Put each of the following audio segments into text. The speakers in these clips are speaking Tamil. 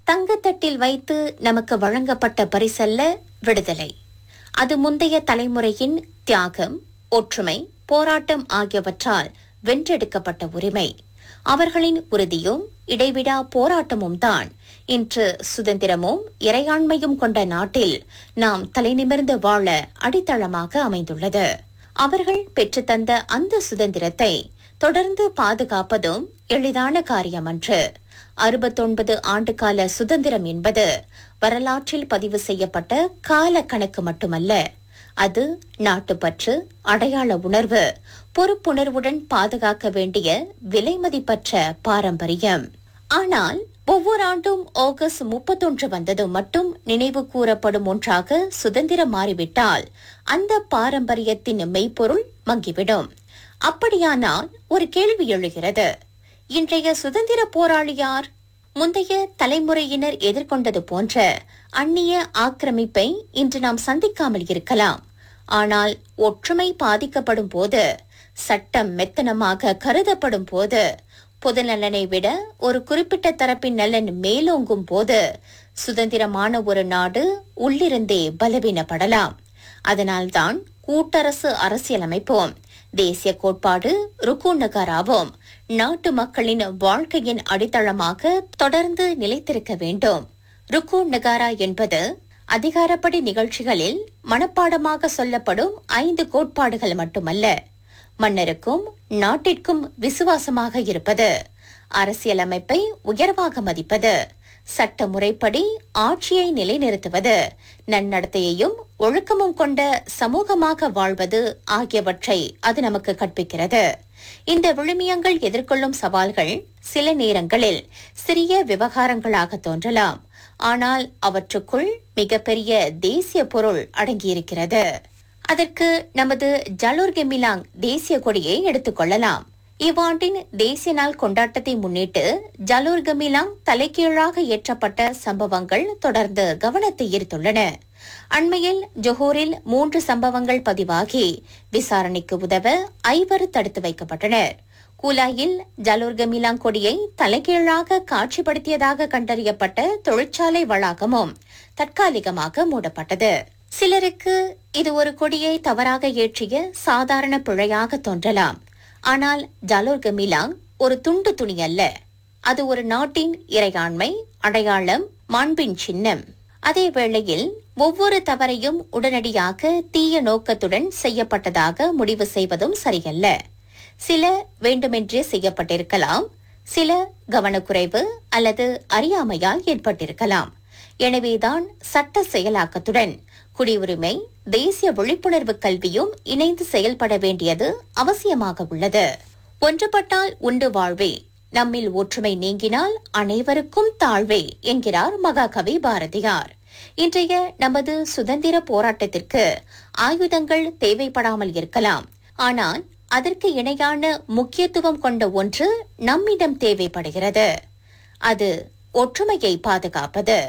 தங்கத்தட்டில் வைத்து நமக்கு வழங்கப்பட்ட பரிசல்ல விடுதலை அது முந்தைய தலைமுறையின் தியாகம் ஒற்றுமை போராட்டம் ஆகியவற்றால் வென்றெடுக்கப்பட்ட உரிமை அவர்களின் உறுதியும் இடைவிடா போராட்டமும் தான் இன்று சுதந்திரமும் இறையாண்மையும் கொண்ட நாட்டில் நாம் தலைநிமிர்ந்து வாழ அடித்தளமாக அமைந்துள்ளது அவர்கள் பெற்றுத்தந்த அந்த சுதந்திரத்தை தொடர்ந்து பாதுகாப்பதும் எளிதான காரியமன்று அறுபத்தொன்பது ஆண்டுகால சுதந்திரம் என்பது வரலாற்றில் பதிவு செய்யப்பட்ட கால கணக்கு மட்டுமல்ல அது நாட்டுப்பற்று அடையாள உணர்வு பொறுப்புணர்வுடன் பாதுகாக்க வேண்டிய விலைமதிப்பற்ற பாரம்பரியம் ஆனால் ஒவ்வொரு ஆண்டும் ஆகஸ்ட் முப்பத்தொன்று வந்ததும் மட்டும் நினைவு கூறப்படும் ஒன்றாக சுதந்திரம் மாறிவிட்டால் அந்த பாரம்பரியத்தின் மெய்ப்பொருள் மங்கிவிடும் அப்படியானால் ஒரு கேள்வி எழுகிறது இன்றைய சுதந்திர போராளி யார் முந்தைய தலைமுறையினர் எதிர்கொண்டது போன்ற அந்நிய ஆக்கிரமிப்பை இன்று நாம் சந்திக்காமல் இருக்கலாம் ஆனால் ஒற்றுமை பாதிக்கப்படும் போது சட்டம் மெத்தனமாக கருதப்படும் போது பொதுநலனை விட ஒரு குறிப்பிட்ட தரப்பின் நலன் மேலோங்கும் போது சுதந்திரமான ஒரு நாடு உள்ளிருந்தே பலவீனப்படலாம் அதனால்தான் கூட்டரசு அரசியலமைப்போம் தேசிய கோட்பாடு ருக்கு நகாராவும் நாட்டு மக்களின் வாழ்க்கையின் அடித்தளமாக தொடர்ந்து நிலைத்திருக்க வேண்டும் ருக்கு நகாரா என்பது அதிகாரப்படி நிகழ்ச்சிகளில் மனப்பாடமாக சொல்லப்படும் ஐந்து கோட்பாடுகள் மட்டுமல்ல மன்னருக்கும் நாட்டிற்கும் விசுவாசமாக இருப்பது அரசியலமைப்பை உயர்வாக மதிப்பது சட்ட முறைப்படி ஆட்சியை நிலைநிறுத்துவது நன்னடத்தையையும் ஒழுக்கமும் கொண்ட சமூகமாக வாழ்வது ஆகியவற்றை அது நமக்கு கற்பிக்கிறது இந்த விழுமியங்கள் எதிர்கொள்ளும் சவால்கள் சில நேரங்களில் சிறிய விவகாரங்களாக தோன்றலாம் ஆனால் அவற்றுக்குள் மிகப்பெரிய தேசிய பொருள் அடங்கியிருக்கிறது அதற்கு நமது ஜலோர் கெமிலாங் தேசிய கொடியை எடுத்துக்கொள்ளலாம் இவ்வாண்டின் தேசிய நாள் கொண்டாட்டத்தை முன்னிட்டு ஜலோர் கமிலாங் தலைகீழாக ஏற்றப்பட்ட சம்பவங்கள் தொடர்ந்து கவனத்தை ஈர்த்துள்ளன அண்மையில் ஜொஹோரில் மூன்று சம்பவங்கள் பதிவாகி விசாரணைக்கு உதவ ஐவர் தடுத்து வைக்கப்பட்டனர் கூலாயில் ஜலோர் கமிலாங் கொடியை தலைகீழாக காட்சிப்படுத்தியதாக கண்டறியப்பட்ட தொழிற்சாலை வளாகமும் தற்காலிகமாக மூடப்பட்டது சிலருக்கு இது ஒரு கொடியை தவறாக ஏற்றிய சாதாரண பிழையாக தோன்றலாம் ஆனால் ஜலோர் கமிலாங் ஒரு துண்டு துணி அல்ல அது ஒரு நாட்டின் இறையாண்மை அடையாளம் மாண்பின் சின்னம் அதே வேளையில் ஒவ்வொரு தவறையும் உடனடியாக தீய நோக்கத்துடன் செய்யப்பட்டதாக முடிவு செய்வதும் சரியல்ல சில வேண்டுமென்றே செய்யப்பட்டிருக்கலாம் சில கவனக்குறைவு அல்லது அறியாமையால் ஏற்பட்டிருக்கலாம் எனவேதான் சட்ட செயலாக்கத்துடன் குடியுரிமை தேசிய விழிப்புணர்வு கல்வியும் இணைந்து செயல்பட வேண்டியது அவசியமாக உள்ளது ஒன்றுபட்டால் உண்டு வாழ்வே நம்மில் ஒற்றுமை நீங்கினால் அனைவருக்கும் தாழ்வே என்கிறார் மகாகவி பாரதியார் இன்றைய நமது சுதந்திர போராட்டத்திற்கு ஆயுதங்கள் தேவைப்படாமல் இருக்கலாம் ஆனால் அதற்கு இணையான முக்கியத்துவம் கொண்ட ஒன்று நம்மிடம் தேவைப்படுகிறது அது ஒற்றுமையை பாதுகாப்பது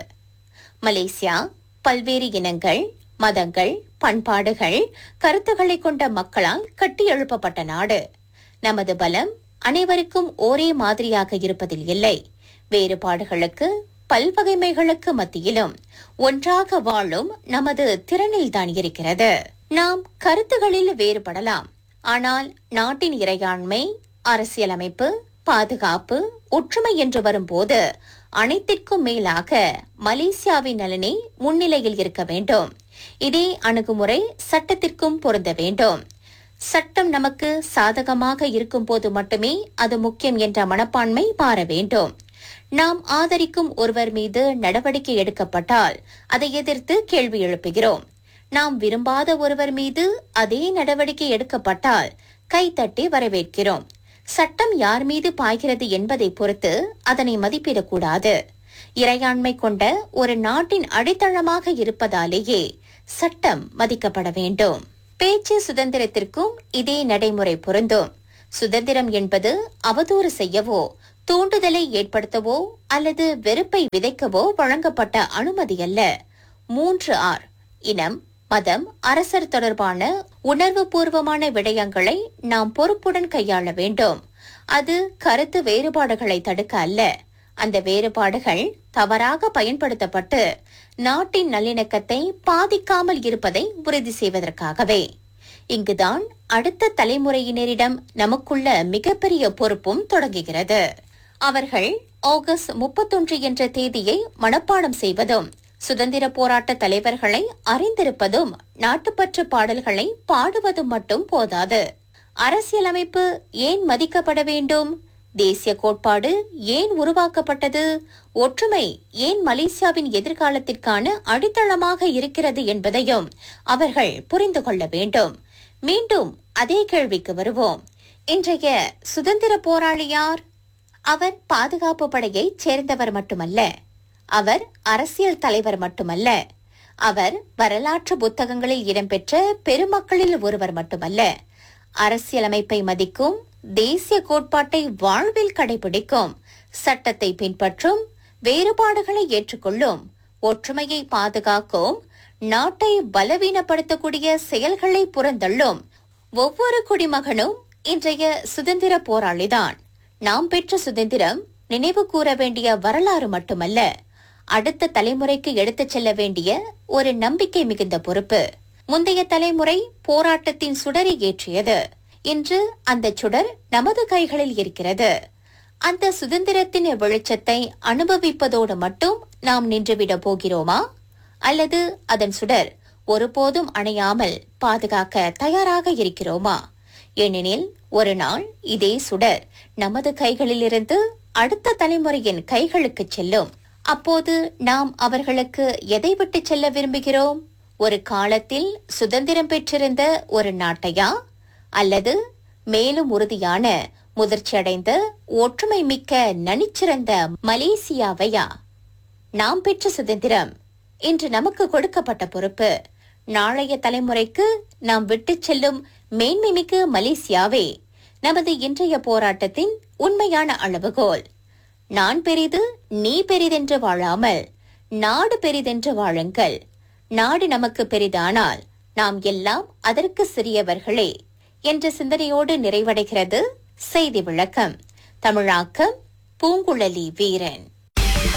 மலேசியா பல்வேறு இனங்கள் மதங்கள் பண்பாடுகள் கருத்துக்களை கொண்ட மக்களால் கட்டி எழுப்பப்பட்ட நாடு நமது பலம் அனைவருக்கும் ஒரே மாதிரியாக இருப்பதில் இல்லை வேறுபாடுகளுக்கு பல்வகைமைகளுக்கு மத்தியிலும் ஒன்றாக வாழும் நமது திறனில்தான் இருக்கிறது நாம் கருத்துகளில் வேறுபடலாம் ஆனால் நாட்டின் இறையாண்மை அரசியலமைப்பு பாதுகாப்பு ஒற்றுமை என்று வரும்போது அனைத்திற்கும் மேலாக மலேசியாவின் நலனே முன்னிலையில் இருக்க வேண்டும் இதே அணுகுமுறை சட்டத்திற்கும் பொருந்த வேண்டும் சட்டம் நமக்கு சாதகமாக இருக்கும்போது மட்டுமே அது முக்கியம் என்ற மனப்பான்மை மாற வேண்டும் நாம் ஆதரிக்கும் ஒருவர் மீது நடவடிக்கை எடுக்கப்பட்டால் அதை எதிர்த்து கேள்வி எழுப்புகிறோம் நாம் விரும்பாத ஒருவர் மீது அதே நடவடிக்கை எடுக்கப்பட்டால் கைத்தட்டி வரவேற்கிறோம் சட்டம் யார் மீது பாய்கிறது என்பதை பொறுத்து அதனை மதிப்பிடக்கூடாது இறையாண்மை கொண்ட ஒரு நாட்டின் அடித்தளமாக இருப்பதாலேயே சட்டம் மதிக்கப்பட வேண்டும் பேச்சு சுதந்திரத்திற்கும் இதே நடைமுறை பொருந்தும் சுதந்திரம் என்பது அவதூறு செய்யவோ தூண்டுதலை ஏற்படுத்தவோ அல்லது வெறுப்பை விதைக்கவோ வழங்கப்பட்ட அனுமதி அல்ல மூன்று ஆர் இனம் மதம் அரசர் தொடர்பான உணர்வு பூர்வமான விடயங்களை நாம் பொறுப்புடன் கையாள வேண்டும் அது கருத்து வேறுபாடுகளை தடுக்க அல்ல அந்த வேறுபாடுகள் தவறாக பயன்படுத்தப்பட்டு நாட்டின் நல்லிணக்கத்தை பாதிக்காமல் இருப்பதை உறுதி செய்வதற்காகவே இங்குதான் அடுத்த தலைமுறையினரிடம் நமக்குள்ள மிகப்பெரிய பொறுப்பும் தொடங்குகிறது அவர்கள் ஆகஸ்ட் முப்பத்தொன்று என்ற தேதியை மனப்பாடம் செய்வதும் சுதந்திர போராட்ட தலைவர்களை அறிந்திருப்பதும் நாட்டுப்பற்று பாடல்களை பாடுவதும் மட்டும் போதாது அரசியலமைப்பு ஏன் மதிக்கப்பட வேண்டும் தேசிய கோட்பாடு ஏன் உருவாக்கப்பட்டது ஒற்றுமை ஏன் மலேசியாவின் எதிர்காலத்திற்கான அடித்தளமாக இருக்கிறது என்பதையும் அவர்கள் புரிந்து கொள்ள வேண்டும் மீண்டும் அதே கேள்விக்கு வருவோம் இன்றைய சுதந்திர போராளி யார் அவர் பாதுகாப்பு படையைச் சேர்ந்தவர் மட்டுமல்ல அவர் அரசியல் தலைவர் மட்டுமல்ல அவர் வரலாற்று புத்தகங்களில் இடம்பெற்ற பெருமக்களில் ஒருவர் மட்டுமல்ல அரசியலமைப்பை மதிக்கும் தேசிய கோட்பாட்டை வாழ்வில் கடைபிடிக்கும் சட்டத்தை பின்பற்றும் வேறுபாடுகளை ஏற்றுக்கொள்ளும் ஒற்றுமையை பாதுகாக்கும் நாட்டை பலவீனப்படுத்தக்கூடிய செயல்களை புறந்தள்ளும் ஒவ்வொரு குடிமகனும் இன்றைய சுதந்திர போராளிதான் நாம் பெற்ற சுதந்திரம் நினைவு கூற வேண்டிய வரலாறு மட்டுமல்ல அடுத்த தலைமுறைக்கு எடுத்துச் செல்ல வேண்டிய ஒரு நம்பிக்கை மிகுந்த பொறுப்பு முந்தைய தலைமுறை போராட்டத்தின் சுடரை ஏற்றியது இன்று அந்த சுடர் நமது கைகளில் இருக்கிறது அந்த சுதந்திரத்தின் வெளிச்சத்தை அனுபவிப்பதோடு மட்டும் நாம் நின்றுவிட போகிறோமா அல்லது அதன் சுடர் ஒருபோதும் அணையாமல் பாதுகாக்க தயாராக இருக்கிறோமா ஏனெனில் ஒரு நாள் இதே சுடர் நமது கைகளிலிருந்து அடுத்த தலைமுறையின் கைகளுக்கு செல்லும் அப்போது நாம் அவர்களுக்கு எதை விட்டு செல்ல விரும்புகிறோம் ஒரு காலத்தில் சுதந்திரம் பெற்றிருந்த ஒரு நாட்டையா அல்லது மேலும் உறுதியான முதிர்ச்சியடைந்த ஒற்றுமை மிக்க நனிச்சிறந்த மலேசியாவையா நாம் பெற்ற சுதந்திரம் இன்று நமக்கு கொடுக்கப்பட்ட பொறுப்பு நாளைய தலைமுறைக்கு நாம் விட்டுச் செல்லும் மேன்மைமிகு மலேசியாவே நமது இன்றைய போராட்டத்தின் உண்மையான அளவுகோல் நான் பெரிது நீ பெரிதென்று வாழாமல் நாடு பெரிதென்று வாழுங்கள் நாடு நமக்கு பெரிதானால் நாம் எல்லாம் அதற்கு சிறியவர்களே என்ற சிந்தனையோடு நிறைவடைகிறது செய்தி விளக்கம் தமிழாக்கம் பூங்குழலி வீரன்